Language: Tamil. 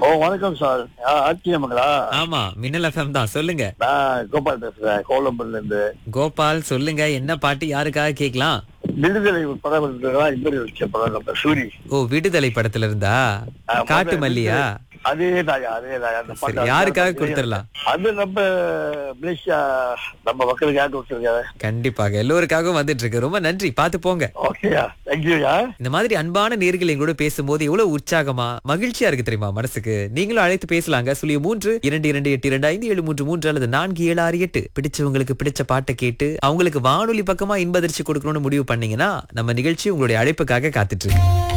ஓ வணக்கம் சார் ஆட்சியம்மங்களா ஆமா மின்னல் எஃப்எம் தான் சொல்லுங்க நான் கோபால் பேசுறேன் கோலம்பூர்ல இருந்து கோபால் சொல்லுங்க என்ன பாட்டு யாருக்காக கேக்கலாம் விடுதலை படம் இருந்ததா இப்படி வச்ச படம் நம்ம சூரி ஓ விடுதலை படத்துல இருந்தா ஆ, காட்டு முதல்ல மல்லியா அதே தாயா அதே தாயா அந்த சரி பாட்டு யாருக்காக அது கொடுத்துடலாம் அது நம்ம மலேசியா நம்ம மக்களுக்காக கொடுத்துருக்காரு கண்டிப்பாக எல்லோருக்காகவும் வந்துட்டு இருக்கு ரொம்ப நன்றி பாத்து போங்க ஓகேயா தேங்க்யூயா இந்த மாதிரி அன்பான நேர்கள் எங்களோட பேசும்போது எவ்வளவு உற்சாகமா மகிழ்ச்சியா இருக்கு தெரியுமா மனசுக்கு நீங்களும் அழைத்து பேசலாங்க சுழிய மூன்று இரண்டு இரண்டு எட்டு இரண்டு ஐந்து ஏழு மூன்று மூன்று அல்லது நான்கு ஏழு ஆறு எட்டு பிடிச்சவங்களுக்கு பிடிச்ச பாட்டை கேட்டு அவங்களுக்கு வானொலி பக்கமா இன்பதிர்ச்சி கொடுக்கணும்னு முடிவு பண்ணீங்கன்னா நம்ம நிகழ்ச்சி உங்களுடைய அழைப்புக்காக காத்துட்டு இருக்கு